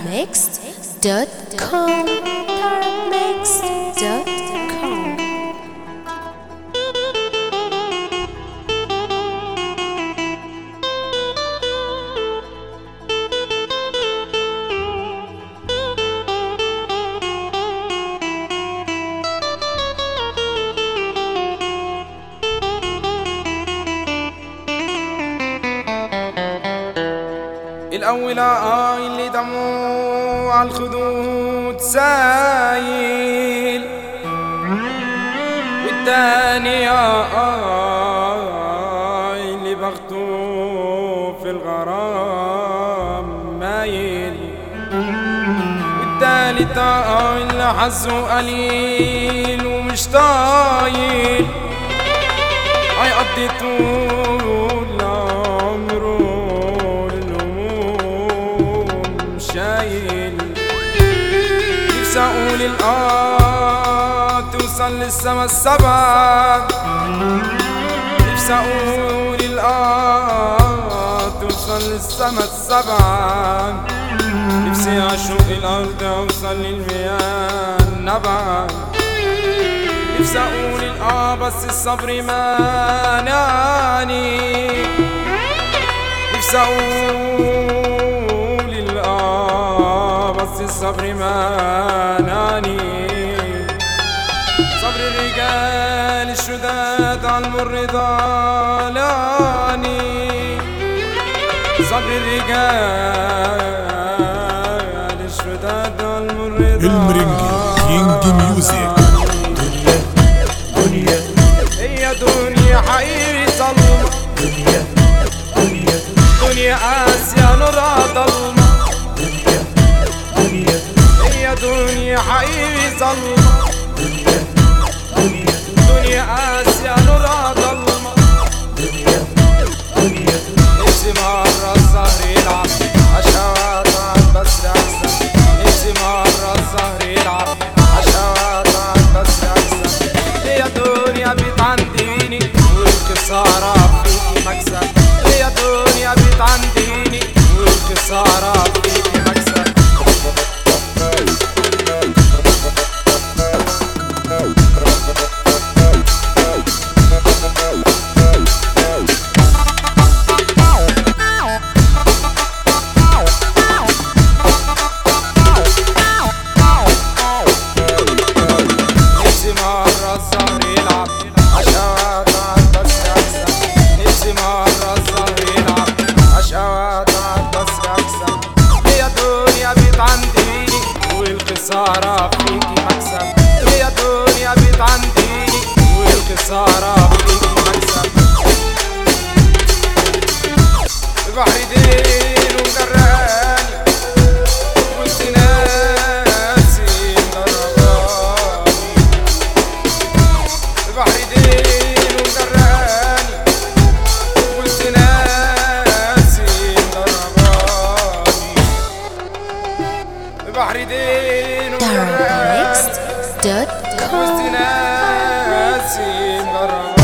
thermixed.com thermixed.com الأول آه اللي دمه على الخدود سايل والتاني آه اللي بغته في الغرام مايل والتالت آه اللي حظه قليل ومش طايل هيقضي طول عمره الهموم شايل نفسي اقول الاه توصل للسما السبع نفسي اقول الاه توصل للسما السبع نفسي اشوق الارض اوصل للمياه النبع نفسي اقول الاه بس الصبر مانعني نفسي اقول الاه بس الصبر مانعني صبر الرجال الشداد على المر ضالاني صبر الرجال الشداد على المر المرنجي كينج ميوزك هي دنيا حقيقي ظلمة دنيا آسيا نورها ضلمة هي دنيا حقيقي ظلمة دنيا آسيا نورها ضلمة نفسي مرة الزهر يلعب عشوات بس أحسن نفسي مرة الزهر يلعب عشوات بس أحسن هي دنيا بتعنديني والخسارة فيكي مكسب هي دنيا بتعنديني والخسارة فيكي مكسب نفسي مرة الزهر يلعب عشوات بس أكسب نفسي مرة الزهر يلعب عشوات بس أكسب هي دنيا بتعنديني والخسارة فيكي مكسب هي دنيا بتعنديني والخسارة فيكي مكسب بحر دين ومجراني وانت ناسي مجراني بحر دين ومجراني وانت ناسي مجراني بحر دين ومجراني وانت thermixed.com ناسي مجراني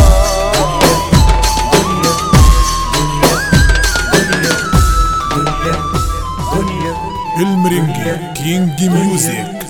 المرنجي كينج ميوزك